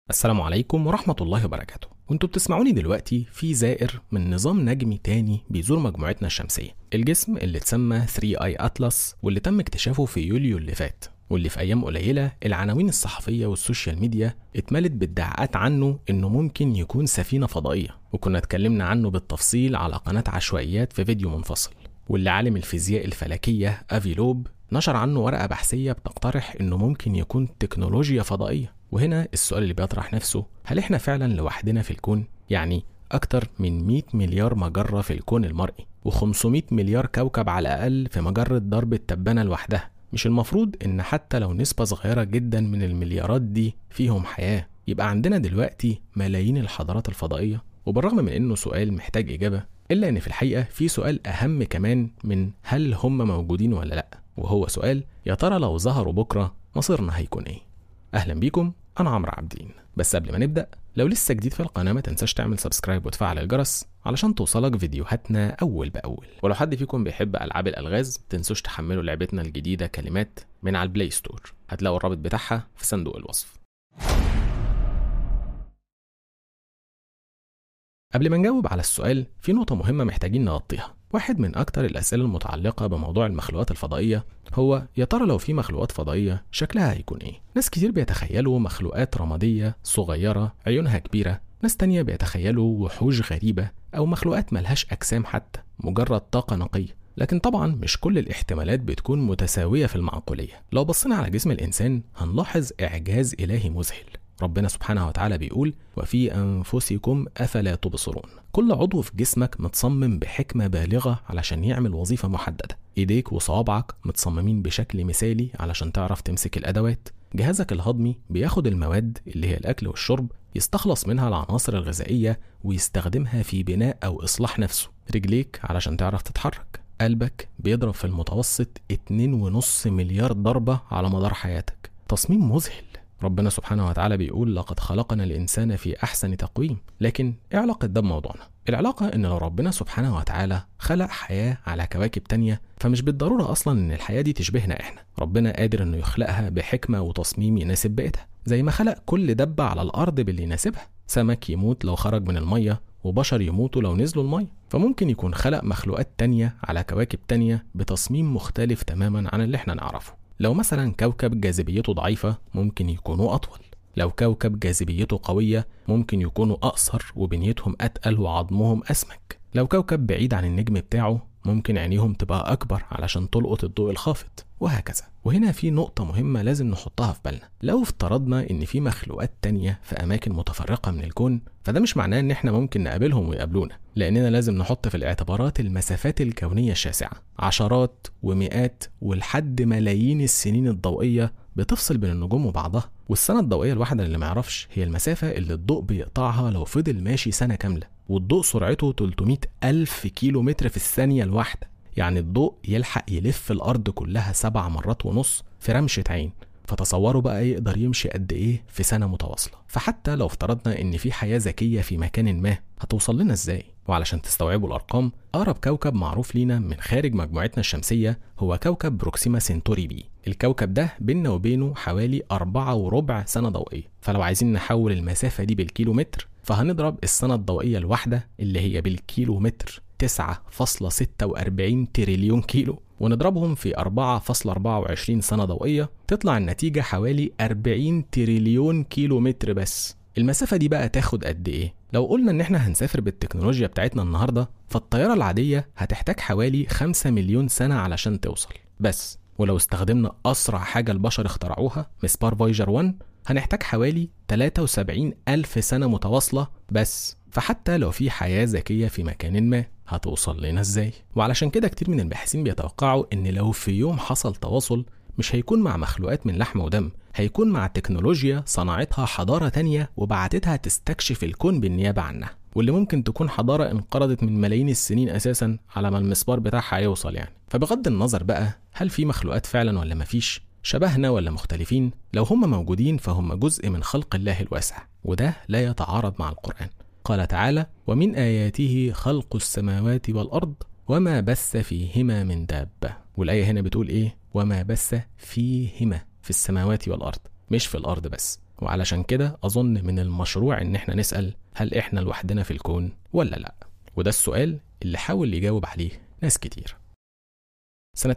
السلام عليكم ورحمة الله وبركاته وانتوا بتسمعوني دلوقتي في زائر من نظام نجمي تاني بيزور مجموعتنا الشمسية الجسم اللي اتسمى 3 اي اتلس واللي تم اكتشافه في يوليو اللي فات واللي في ايام قليلة العناوين الصحفية والسوشيال ميديا اتملت بادعاءات عنه انه ممكن يكون سفينة فضائية وكنا اتكلمنا عنه بالتفصيل على قناة عشوائيات في فيديو منفصل واللي عالم الفيزياء الفلكية افي لوب نشر عنه ورقة بحثية بتقترح انه ممكن يكون تكنولوجيا فضائية وهنا السؤال اللي بيطرح نفسه هل احنا فعلا لوحدنا في الكون؟ يعني أكتر من 100 مليار مجرة في الكون المرئي و500 مليار كوكب على الأقل في مجرة درب التبانة لوحدها مش المفروض إن حتى لو نسبة صغيرة جدا من المليارات دي فيهم حياة يبقى عندنا دلوقتي ملايين الحضارات الفضائية وبالرغم من إنه سؤال محتاج إجابة إلا إن في الحقيقة في سؤال أهم كمان من هل هم موجودين ولا لأ وهو سؤال يا ترى لو ظهروا بكرة مصيرنا هيكون إيه؟ أهلا بيكم أنا عمرو عابدين بس قبل ما نبدأ لو لسه جديد في القناة ما تنساش تعمل سبسكرايب وتفعل الجرس علشان توصلك فيديوهاتنا أول بأول ولو حد فيكم بيحب ألعاب الألغاز تنسوش تحملوا لعبتنا الجديدة كلمات من على البلاي ستور هتلاقوا الرابط بتاعها في صندوق الوصف قبل ما نجاوب على السؤال في نقطة مهمة محتاجين نغطيها واحد من أكتر الأسئلة المتعلقة بموضوع المخلوقات الفضائية هو يا ترى لو في مخلوقات فضائية شكلها هيكون إيه؟ ناس كتير بيتخيلوا مخلوقات رمادية صغيرة عيونها كبيرة ناس تانية بيتخيلوا وحوش غريبة أو مخلوقات ملهاش أجسام حتى مجرد طاقة نقية لكن طبعا مش كل الاحتمالات بتكون متساوية في المعقولية لو بصينا على جسم الإنسان هنلاحظ إعجاز إلهي مذهل ربنا سبحانه وتعالى بيقول وفي أنفسكم أفلا تبصرون كل عضو في جسمك متصمم بحكمة بالغة علشان يعمل وظيفة محددة إيديك وصوابعك متصممين بشكل مثالي علشان تعرف تمسك الأدوات جهازك الهضمي بياخد المواد اللي هي الأكل والشرب يستخلص منها العناصر الغذائية ويستخدمها في بناء أو إصلاح نفسه رجليك علشان تعرف تتحرك قلبك بيضرب في المتوسط 2.5 مليار ضربة على مدار حياتك تصميم مذهل ربنا سبحانه وتعالى بيقول لقد خلقنا الإنسان في أحسن تقويم لكن إيه علاقة ده بموضوعنا؟ العلاقة إن لو ربنا سبحانه وتعالى خلق حياة على كواكب تانية فمش بالضرورة أصلا إن الحياة دي تشبهنا إحنا ربنا قادر إنه يخلقها بحكمة وتصميم يناسب بيئتها زي ما خلق كل دبة على الأرض باللي يناسبها سمك يموت لو خرج من المية وبشر يموتوا لو نزلوا المية فممكن يكون خلق مخلوقات تانية على كواكب تانية بتصميم مختلف تماما عن اللي احنا نعرفه لو مثلا كوكب جاذبيته ضعيفة ممكن يكونوا أطول لو كوكب جاذبيته قوية ممكن يكونوا أقصر وبنيتهم أتقل وعظمهم أسمك لو كوكب بعيد عن النجم بتاعه ممكن عينيهم تبقى أكبر علشان تلقط الضوء الخافت وهكذا وهنا في نقطة مهمة لازم نحطها في بالنا لو افترضنا إن في مخلوقات تانية في أماكن متفرقة من الكون فده مش معناه إن إحنا ممكن نقابلهم ويقابلونا لأننا لازم نحط في الاعتبارات المسافات الكونية الشاسعة عشرات ومئات ولحد ملايين السنين الضوئية بتفصل بين النجوم وبعضها والسنة الضوئية الواحدة اللي معرفش هي المسافة اللي الضوء بيقطعها لو فضل ماشي سنة كاملة والضوء سرعته 300 ألف كيلو متر في الثانية الواحدة يعني الضوء يلحق يلف الأرض كلها سبع مرات ونص في رمشة عين فتصوروا بقى يقدر يمشي قد ايه في سنه متواصله فحتى لو افترضنا ان في حياه ذكيه في مكان ما هتوصل لنا ازاي وعلشان تستوعبوا الارقام اقرب كوكب معروف لينا من خارج مجموعتنا الشمسيه هو كوكب بروكسيما سنتوري بي الكوكب ده بيننا وبينه حوالي أربعة وربع سنة ضوئية فلو عايزين نحول المسافة دي بالكيلومتر فهنضرب السنة الضوئية الواحدة اللي هي بالكيلومتر 9.46 تريليون كيلو ونضربهم في 4.24 سنة ضوئية تطلع النتيجة حوالي 40 تريليون كيلو متر بس المسافة دي بقى تاخد قد ايه؟ لو قلنا ان احنا هنسافر بالتكنولوجيا بتاعتنا النهاردة فالطيارة العادية هتحتاج حوالي 5 مليون سنة علشان توصل بس ولو استخدمنا أسرع حاجة البشر اخترعوها مسبار فويجر 1 هنحتاج حوالي 73 ألف سنة متواصلة بس فحتى لو في حياة ذكية في مكان ما هتوصل لنا ازاي وعلشان كده كتير من الباحثين بيتوقعوا ان لو في يوم حصل تواصل مش هيكون مع مخلوقات من لحم ودم هيكون مع تكنولوجيا صنعتها حضارة تانية وبعتتها تستكشف الكون بالنيابة عنها واللي ممكن تكون حضارة انقرضت من ملايين السنين أساسا على ما المسبار بتاعها يوصل يعني فبغض النظر بقى هل في مخلوقات فعلا ولا مفيش شبهنا ولا مختلفين لو هم موجودين فهم جزء من خلق الله الواسع وده لا يتعارض مع القرآن قال تعالى ومن آياته خلق السماوات والأرض وما بث فيهما من دابة والآية هنا بتقول إيه وما بث فيهما في السماوات والأرض مش في الأرض بس وعلشان كده أظن من المشروع إن إحنا نسأل هل إحنا لوحدنا في الكون ولا لأ وده السؤال اللي حاول يجاوب عليه ناس كتير سنة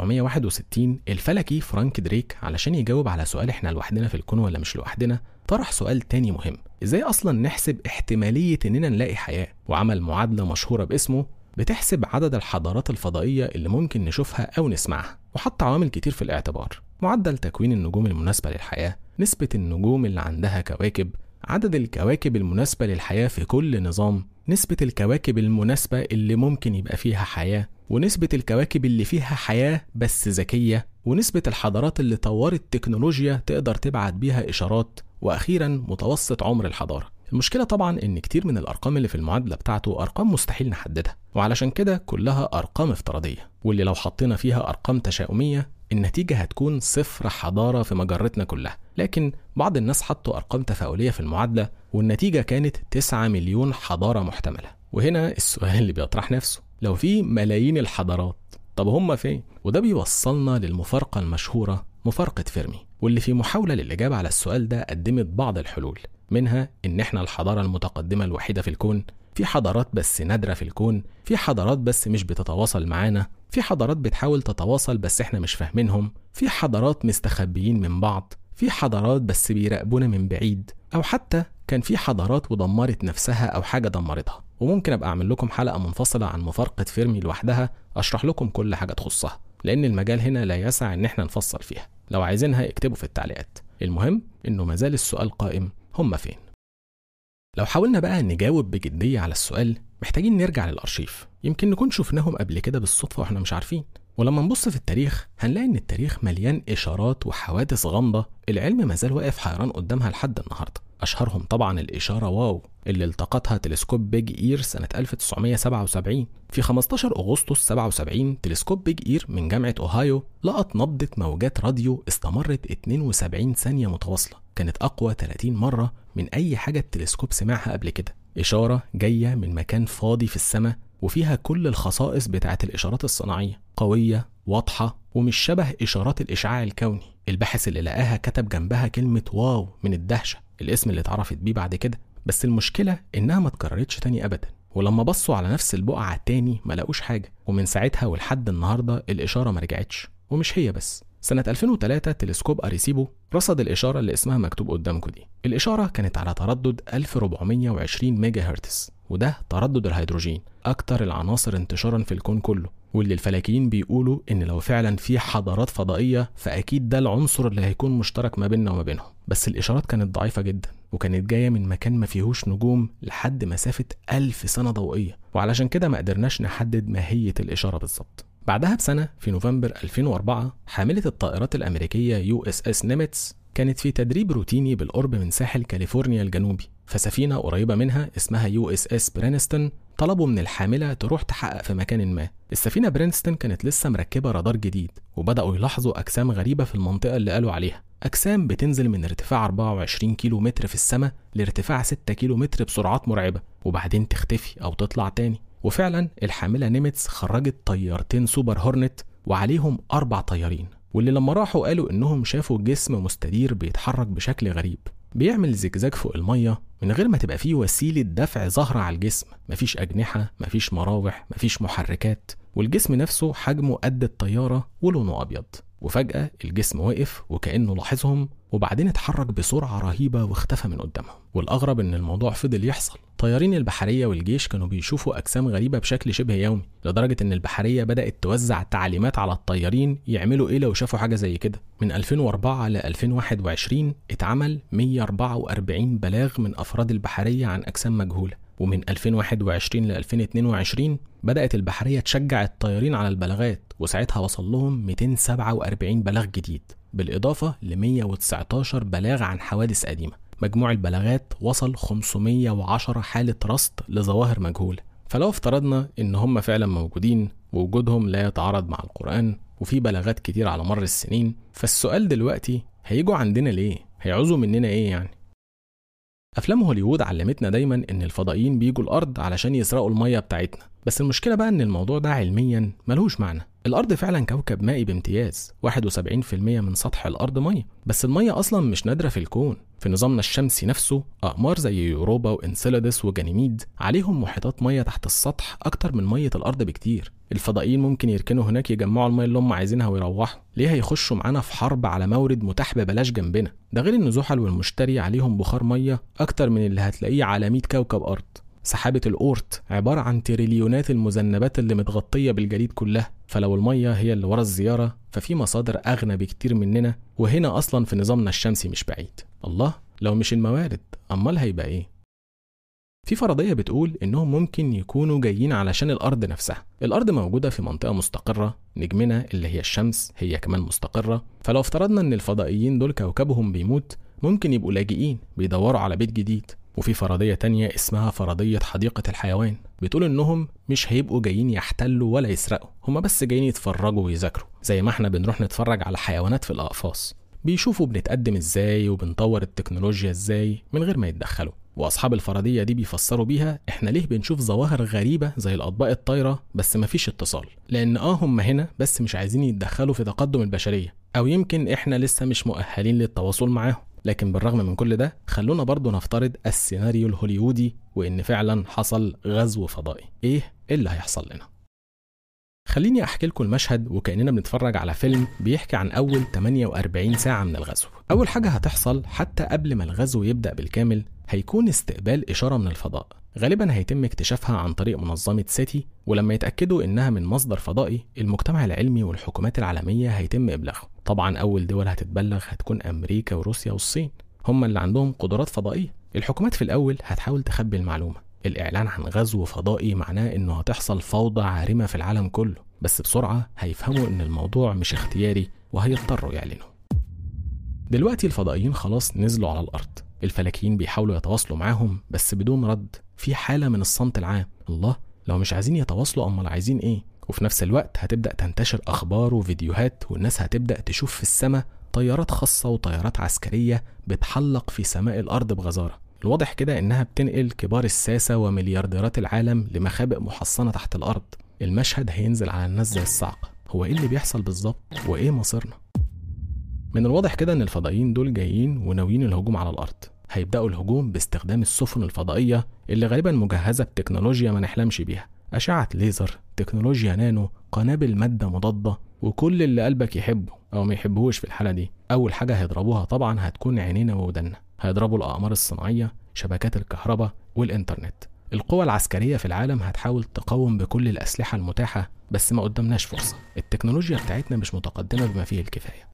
1961 الفلكي فرانك دريك علشان يجاوب على سؤال احنا لوحدنا في الكون ولا مش لوحدنا طرح سؤال تاني مهم ازاي اصلا نحسب احتمالية اننا نلاقي حياة وعمل معادلة مشهورة باسمه بتحسب عدد الحضارات الفضائية اللي ممكن نشوفها أو نسمعها وحط عوامل كتير في الاعتبار معدل تكوين النجوم المناسبة للحياة نسبة النجوم اللي عندها كواكب عدد الكواكب المناسبة للحياة في كل نظام نسبة الكواكب المناسبة اللي ممكن يبقى فيها حياة ونسبة الكواكب اللي فيها حياة بس ذكية ونسبة الحضارات اللي طورت تكنولوجيا تقدر تبعت بيها إشارات وأخيرا متوسط عمر الحضارة المشكلة طبعا إن كتير من الأرقام اللي في المعادلة بتاعته أرقام مستحيل نحددها وعلشان كده كلها أرقام افتراضية واللي لو حطينا فيها أرقام تشاؤمية النتيجة هتكون صفر حضارة في مجرتنا كلها لكن بعض الناس حطوا أرقام تفاؤلية في المعادلة والنتيجة كانت 9 مليون حضارة محتملة وهنا السؤال اللي بيطرح نفسه لو في ملايين الحضارات طب هم فين؟ وده بيوصلنا للمفارقة المشهورة مفارقة فيرمي واللي في محاولة للإجابة على السؤال ده قدمت بعض الحلول منها إن إحنا الحضارة المتقدمة الوحيدة في الكون في حضارات بس نادرة في الكون في حضارات بس مش بتتواصل معانا في حضارات بتحاول تتواصل بس احنا مش فاهمينهم في حضارات مستخبيين من بعض في حضارات بس بيراقبونا من بعيد او حتى كان في حضارات ودمرت نفسها او حاجه دمرتها وممكن ابقى اعمل لكم حلقه منفصله عن مفارقه فيرمي لوحدها اشرح لكم كل حاجه تخصها لان المجال هنا لا يسع ان احنا نفصل فيها لو عايزينها اكتبوا في التعليقات المهم انه مازال السؤال قائم هم فين لو حاولنا بقى نجاوب بجدية على السؤال محتاجين نرجع للأرشيف يمكن نكون شفناهم قبل كده بالصدفة واحنا مش عارفين ولما نبص في التاريخ هنلاقي ان التاريخ مليان اشارات وحوادث غامضة العلم مازال واقف حيران قدامها لحد النهاردة اشهرهم طبعا الاشارة واو اللي التقطها تلسكوب بيج اير سنة 1977 في 15 اغسطس 77 تلسكوب بيج اير من جامعة اوهايو لقط نبضة موجات راديو استمرت 72 ثانية متواصلة كانت اقوى 30 مرة من اي حاجة التلسكوب سمعها قبل كده إشارة جاية من مكان فاضي في السماء وفيها كل الخصائص بتاعة الإشارات الصناعية قوية واضحة ومش شبه إشارات الإشعاع الكوني الباحث اللي لقاها كتب جنبها كلمة واو من الدهشة الاسم اللي اتعرفت بيه بعد كده بس المشكلة إنها ما اتكررتش تاني أبدا ولما بصوا على نفس البقعة تاني ما لقوش حاجة ومن ساعتها ولحد النهاردة الإشارة ما رجعتش ومش هي بس سنة 2003 تلسكوب أريسيبو رصد الإشارة اللي اسمها مكتوب قدامكم دي الإشارة كانت على تردد 1420 ميجا هرتز وده تردد الهيدروجين أكتر العناصر انتشارا في الكون كله واللي الفلكيين بيقولوا إن لو فعلا في حضارات فضائية فأكيد ده العنصر اللي هيكون مشترك ما بيننا وما بينهم بس الإشارات كانت ضعيفة جدا وكانت جاية من مكان ما فيهوش نجوم لحد مسافة ألف سنة ضوئية وعلشان كده ما قدرناش نحدد ماهية الإشارة بالظبط بعدها بسنة في نوفمبر 2004 حاملة الطائرات الأمريكية يو اس اس نيميتس كانت في تدريب روتيني بالقرب من ساحل كاليفورنيا الجنوبي فسفينة قريبة منها اسمها يو اس اس برينستون طلبوا من الحاملة تروح تحقق في مكان ما السفينة برينستون كانت لسه مركبة رادار جديد وبدأوا يلاحظوا أجسام غريبة في المنطقة اللي قالوا عليها أجسام بتنزل من ارتفاع 24 كيلو متر في السماء لارتفاع 6 كيلو متر بسرعات مرعبة وبعدين تختفي أو تطلع تاني وفعلا الحاملة نيميتس خرجت طيارتين سوبر هورنت وعليهم أربع طيارين واللي لما راحوا قالوا إنهم شافوا جسم مستدير بيتحرك بشكل غريب بيعمل زجزاج فوق المية من غير ما تبقى فيه وسيلة دفع ظاهرة على الجسم مفيش أجنحة مفيش مراوح مفيش محركات والجسم نفسه حجمه قد الطيارة ولونه أبيض وفجأة الجسم وقف وكأنه لاحظهم وبعدين اتحرك بسرعة رهيبة واختفى من قدامهم والأغرب إن الموضوع فضل يحصل طيارين البحرية والجيش كانوا بيشوفوا أجسام غريبة بشكل شبه يومي لدرجة إن البحرية بدأت توزع تعليمات على الطيارين يعملوا إيه لو شافوا حاجة زي كده من 2004 ل 2021 اتعمل 144 بلاغ من أفراد البحرية عن أجسام مجهولة ومن 2021 ل 2022 بدأت البحرية تشجع الطيارين على البلاغات وساعتها وصل لهم 247 بلاغ جديد بالإضافة ل 119 بلاغ عن حوادث قديمة مجموع البلاغات وصل 510 حالة رصد لظواهر مجهولة فلو افترضنا إن هم فعلا موجودين ووجودهم لا يتعارض مع القرآن وفي بلاغات كتير على مر السنين فالسؤال دلوقتي هيجوا عندنا ليه؟ هيعوزوا مننا ايه يعني؟ افلام هوليوود علمتنا دايما ان الفضائيين بيجوا الارض علشان يسرقوا الميه بتاعتنا بس المشكله بقى ان الموضوع ده علميا ملهوش معنى الأرض فعلا كوكب مائي بامتياز 71% من سطح الأرض مية بس المية أصلا مش نادرة في الكون في نظامنا الشمسي نفسه أقمار زي يوروبا وإنسيلادس وجانيميد عليهم محيطات مية تحت السطح أكتر من مية الأرض بكتير الفضائيين ممكن يركنوا هناك يجمعوا المية اللي هم عايزينها ويروحوا ليه هيخشوا معانا في حرب على مورد متاح ببلاش جنبنا ده غير ان زحل والمشتري عليهم بخار مية أكتر من اللي هتلاقيه على 100 كوكب أرض سحابة الأورت عبارة عن تريليونات المذنبات اللي متغطية بالجليد كلها فلو المية هي اللي ورا الزيارة ففي مصادر أغنى بكتير مننا وهنا أصلا في نظامنا الشمسي مش بعيد الله لو مش الموارد أمال هيبقى إيه؟ في فرضية بتقول إنهم ممكن يكونوا جايين علشان الأرض نفسها الأرض موجودة في منطقة مستقرة نجمنا اللي هي الشمس هي كمان مستقرة فلو افترضنا إن الفضائيين دول كوكبهم بيموت ممكن يبقوا لاجئين بيدوروا على بيت جديد وفي فرضية تانية اسمها فرضية حديقة الحيوان بتقول إنهم مش هيبقوا جايين يحتلوا ولا يسرقوا هما بس جايين يتفرجوا ويذاكروا زي ما احنا بنروح نتفرج على حيوانات في الأقفاص بيشوفوا بنتقدم ازاي وبنطور التكنولوجيا ازاي من غير ما يتدخلوا واصحاب الفرضيه دي بيفسروا بيها احنا ليه بنشوف ظواهر غريبه زي الاطباق الطايره بس مفيش اتصال لان اه هم هنا بس مش عايزين يتدخلوا في تقدم البشريه او يمكن احنا لسه مش مؤهلين للتواصل معاهم لكن بالرغم من كل ده خلونا برضو نفترض السيناريو الهوليودي وان فعلا حصل غزو فضائي ايه اللي هيحصل لنا خليني احكي لكم المشهد وكاننا بنتفرج على فيلم بيحكي عن اول 48 ساعه من الغزو اول حاجه هتحصل حتى قبل ما الغزو يبدا بالكامل هيكون استقبال اشاره من الفضاء غالبا هيتم اكتشافها عن طريق منظمه سيتي ولما يتاكدوا انها من مصدر فضائي المجتمع العلمي والحكومات العالميه هيتم ابلاغه طبعا اول دول هتتبلغ هتكون امريكا وروسيا والصين هم اللي عندهم قدرات فضائيه الحكومات في الاول هتحاول تخبي المعلومه الإعلان عن غزو فضائي معناه إنه هتحصل فوضى عارمة في العالم كله بس بسرعة هيفهموا إن الموضوع مش اختياري وهيضطروا يعلنوا دلوقتي الفضائيين خلاص نزلوا على الأرض الفلكيين بيحاولوا يتواصلوا معاهم بس بدون رد في حالة من الصمت العام الله لو مش عايزين يتواصلوا أمال عايزين إيه وفي نفس الوقت هتبدأ تنتشر أخبار وفيديوهات والناس هتبدأ تشوف في السماء طيارات خاصة وطيارات عسكرية بتحلق في سماء الأرض بغزارة الواضح كده إنها بتنقل كبار الساسة ومليارديرات العالم لمخابئ محصنة تحت الأرض المشهد هينزل على الناس زي الصعقة هو إيه اللي بيحصل بالظبط وإيه مصيرنا من الواضح كده إن الفضائيين دول جايين وناويين الهجوم على الأرض هيبدأوا الهجوم باستخدام السفن الفضائية اللي غالبا مجهزة بتكنولوجيا ما نحلمش بيها أشعة ليزر تكنولوجيا نانو قنابل مادة مضادة وكل اللي قلبك يحبه أو ما يحبهوش في الحالة دي أول حاجة هيضربوها طبعا هتكون عينينا وودنا هيضربوا الأقمار الصناعية شبكات الكهرباء والإنترنت القوى العسكرية في العالم هتحاول تقاوم بكل الأسلحة المتاحة بس ما قدامناش فرصة التكنولوجيا بتاعتنا مش متقدمة بما فيه الكفاية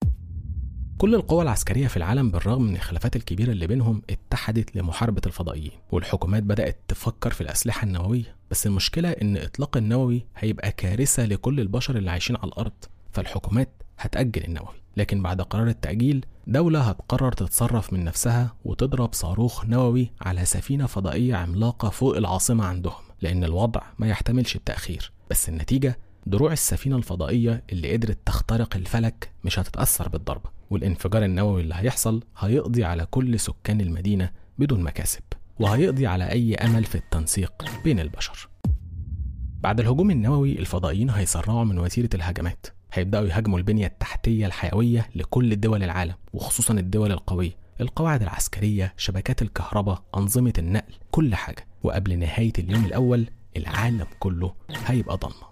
كل القوى العسكرية في العالم بالرغم من الخلافات الكبيرة اللي بينهم اتحدت لمحاربة الفضائيين والحكومات بدأت تفكر في الأسلحة النووية بس المشكلة إن إطلاق النووي هيبقى كارثة لكل البشر اللي عايشين على الأرض فالحكومات هتأجل النووي لكن بعد قرار التأجيل دولة هتقرر تتصرف من نفسها وتضرب صاروخ نووي على سفينة فضائية عملاقة فوق العاصمة عندهم لأن الوضع ما يحتملش التأخير بس النتيجة دروع السفينة الفضائية اللي قدرت تخترق الفلك مش هتتأثر بالضربة والانفجار النووي اللي هيحصل هيقضي على كل سكان المدينة بدون مكاسب وهيقضي على أي أمل في التنسيق بين البشر بعد الهجوم النووي الفضائيين هيسرعوا من وتيرة الهجمات هيبدأوا يهاجموا البنية التحتية الحيوية لكل دول العالم وخصوصا الدول القوية القواعد العسكرية شبكات الكهرباء أنظمة النقل كل حاجة وقبل نهاية اليوم الأول العالم كله هيبقى ضلمة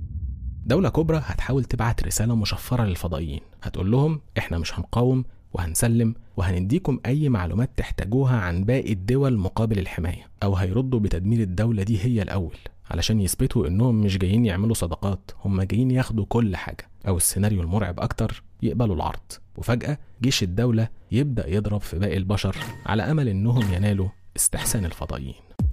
دولة كبرى هتحاول تبعت رسالة مشفرة للفضائيين هتقول لهم احنا مش هنقاوم وهنسلم وهنديكم أي معلومات تحتاجوها عن باقي الدول مقابل الحماية أو هيردوا بتدمير الدولة دي هي الأول علشان يثبتوا إنهم مش جايين يعملوا صداقات هم جايين ياخدوا كل حاجة أو السيناريو المرعب أكتر يقبلوا العرض وفجأة جيش الدولة يبدأ يضرب في باقي البشر على أمل إنهم ينالوا استحسان الفضائيين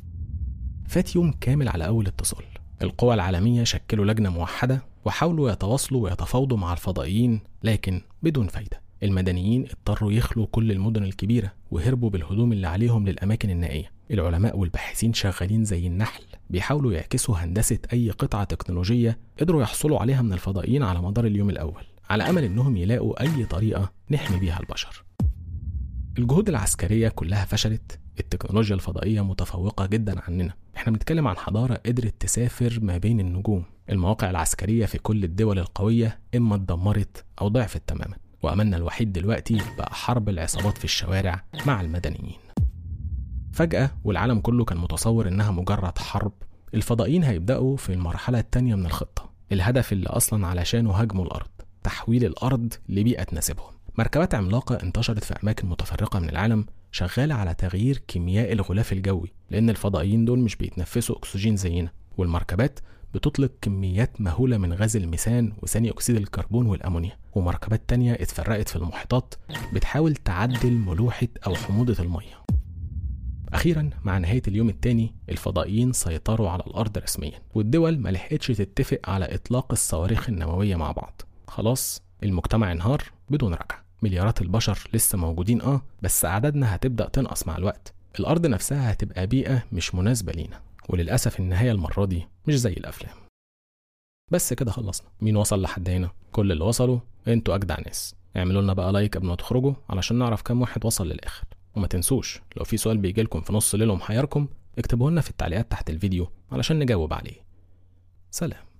فات يوم كامل على أول اتصال القوى العالمية شكلوا لجنة موحدة وحاولوا يتواصلوا ويتفاوضوا مع الفضائيين لكن بدون فايدة المدنيين اضطروا يخلوا كل المدن الكبيرة وهربوا بالهدوم اللي عليهم للأماكن النائية العلماء والباحثين شغالين زي النحل بيحاولوا يعكسوا هندسة أي قطعة تكنولوجية قدروا يحصلوا عليها من الفضائيين على مدار اليوم الأول على أمل إنهم يلاقوا أي طريقة نحمي بيها البشر الجهود العسكرية كلها فشلت التكنولوجيا الفضائية متفوقة جدا عننا احنا بنتكلم عن حضارة قدرت تسافر ما بين النجوم المواقع العسكرية في كل الدول القوية إما اتدمرت أو ضعفت تماما وأملنا الوحيد دلوقتي بقى حرب العصابات في الشوارع مع المدنيين فجأة والعالم كله كان متصور إنها مجرد حرب الفضائيين هيبدأوا في المرحلة التانية من الخطة الهدف اللي أصلا علشانه هاجموا الأرض تحويل الأرض لبيئة تناسبهم مركبات عملاقة انتشرت في أماكن متفرقة من العالم شغالة على تغيير كيمياء الغلاف الجوي لأن الفضائيين دول مش بيتنفسوا أكسجين زينا والمركبات بتطلق كميات مهولة من غاز الميثان وثاني أكسيد الكربون والأمونيا ومركبات تانية اتفرقت في المحيطات بتحاول تعدل ملوحة أو حموضة المية أخيرا مع نهاية اليوم الثاني الفضائيين سيطروا على الأرض رسميا والدول ما لحقتش تتفق على إطلاق الصواريخ النووية مع بعض خلاص المجتمع انهار بدون رجعة مليارات البشر لسه موجودين اه بس أعدادنا هتبدأ تنقص مع الوقت الأرض نفسها هتبقى بيئة مش مناسبة لينا وللأسف النهاية المرة دي مش زي الأفلام بس كده خلصنا مين وصل لحد هنا كل اللي وصلوا انتوا أجدع ناس اعملوا لنا بقى لايك قبل ما تخرجوا علشان نعرف كام واحد وصل للآخر وما تنسوش لو في سؤال بيجيلكم في نص ليل ومحيركم اكتبوه لنا في التعليقات تحت الفيديو علشان نجاوب عليه سلام